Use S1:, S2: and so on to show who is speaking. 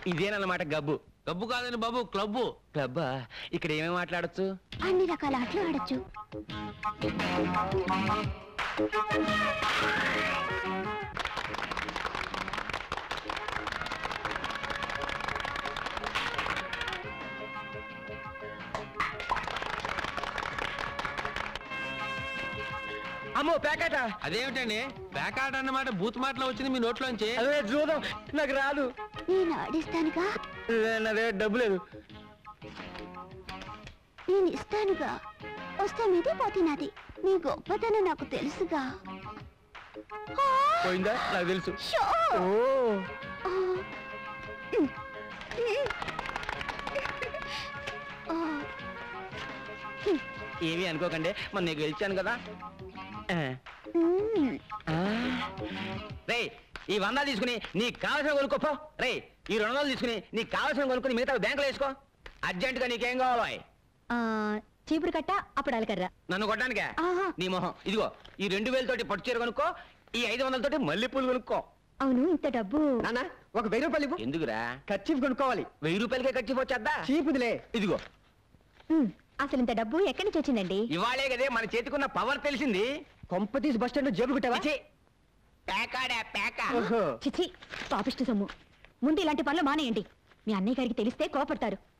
S1: ఇదేనన్నమాట గబ్బు
S2: డబ్బు కాదని బాబు క్లబ్బు
S1: గబ్బా ఇక్కడ ఏమేమి మాట్లాడొచ్చు
S3: అన్ని రకాల ఆటలు ఆడొచ్చు
S1: అమ్మో ప్యాకెట
S2: అదేమిటండి పేకాట అన్నమాట బూత్ మాటలో వచ్చింది మీ నోట్లోంచి
S1: అదే చూద్దాం నాకు రాదు
S3: నేను ఆడిస్తానుగా
S1: నా దగ్గర డబ్బు లేదు
S3: నేను ఇస్తానుగా వస్తే మీదే పోతే నాది నీ గొప్పతనం నాకు తెలుసుగా ఆ,
S1: పోయిందా నాకు తెలుసు
S3: షో!
S1: ఓ
S3: ఆ. ఆ,
S1: ఏమీ అనుకోకండి మొన్న నీకు గెలిచాను కదా ఆ.
S3: మ్మ్.
S1: ఆ. రేయ్ ఈ వంద తీసుకుని నీకు కావాల్సిన కొనుక్కోపో రే ఈ రెండు వందలు తీసుకుని నీకు కావాల్సిన కొనుక్కుని మిగతా బ్యాంకులో వేసుకో అర్జెంట్ గా నీకేం కావాలో
S3: ఆ, చీపురు కట్ట అప్పుడు కర్ర
S1: నన్ను కొట్టడానికే
S3: ఆహా.
S1: నీ మొహం ఇదిగో ఈ రెండు వేలతోటి పట్టు చీర కొనుక్కో ఈ ఐదు వందలతోటి మల్లెపూలు కొనుక్కో
S3: అవును ఇంత డబ్బు
S4: నాన్న ఒక వెయ్యి రూపాయలు ఇవ్వు
S1: ఎందుకురా
S4: ఖర్చు కొనుక్కోవాలి
S1: వెయ్యి రూపాయలకే ఖర్చు వచ్చేద్దా
S4: చీపుదిలే
S1: ఇదిగో
S3: మ్మ్. అసలు ఇంత డబ్బు ఎక్కడి నుంచి వచ్చిందండి
S1: ఇవాళే కదే మన చేతికున్న పవర్ తెలిసింది
S4: కొంప తీసి బస్ స్టాండ్ జేబు కుట్టావా
S1: పిచ్చి. పేకాడా పేక
S4: ఓహో.
S3: చిచి పాపిష్టి సొమ్ము ముందు ఇలాంటి పనులు మానేయండి మీ అన్నయ్య గారికి తెలిస్తే కోపడతారు